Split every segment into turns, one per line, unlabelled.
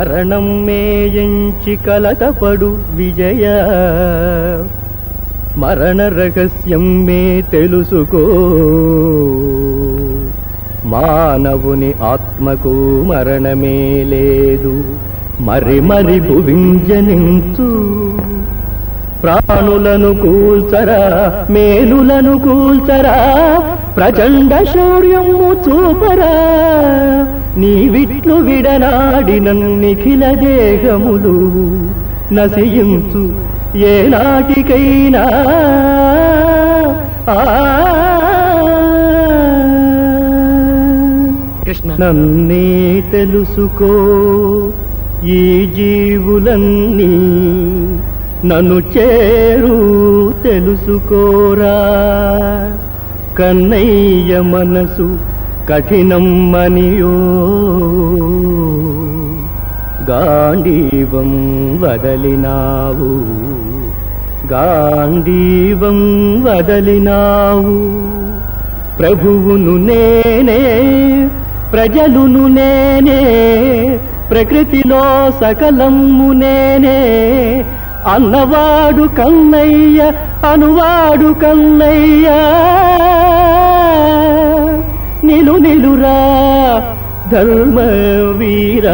రణం మేయంచి కలతపడు విజయ మరణ రహస్యం మే తెలుసుకో మానవుని ఆత్మకు మరణమే లేదు మరి మరి భువింజనించు ప్రాణులను కూల్చరా మేలులను కూల్చరా ప్రచండ శౌర్యము చూపరా నీ విట్లు విడనాడిన నిఖిల దేహములు నశయించు ఏ నాటికైనా ఆ
కృష్ణ
నన్నే తెలుసుకో ఈ జీవులన్నీ నన్ను చేరు తెలుసుకోరా కన్నయ్య మనసు కఠినమ్మనియో గాంధీవం వదలినావు గాంధీవం వదలినావు ప్రభువును నేనే ప్రజలును నేనే ప్రకృతిలో సకలము నేనే అన్నవాడు కన్నయ్య అనువాడు కన్నయ్య నిలు నిలురా ధర్మ వీరా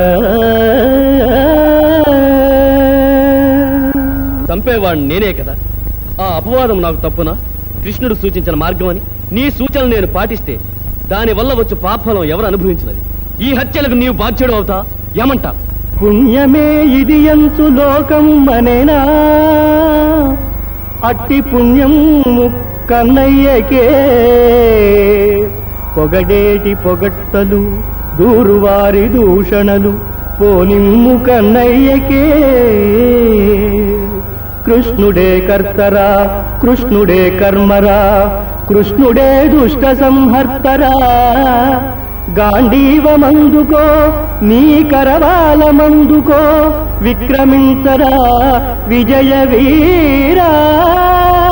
చంపేవాడిని నేనే కదా ఆ అపవాదం నాకు తప్పునా కృష్ణుడు సూచించిన మార్గం అని నీ సూచనలు నేను పాటిస్తే దాని వల్ల వచ్చే పాపఫలం ఎవరు అనుభవించినది ఈ హత్యలకు నీవు బాధ్యుడు అవుతా ఏమంటా
పుణ్యమే ఇది ఎంచు లోకం మనేనా అట్టి పుణ్యం కన్నయ్యకే పొగడేటి పొగట్టలు దూరువారి దూషణలు పోనిమ్ము కన్నయ్యకే కృష్ణుడే కర్తరా కృష్ణుడే కర్మరా కృష్ణుడే దుష్ట సంహర్తరా గాంధీవమందుకో నీ కరవాలమందుకో విక్రమించరా విజయ వీరా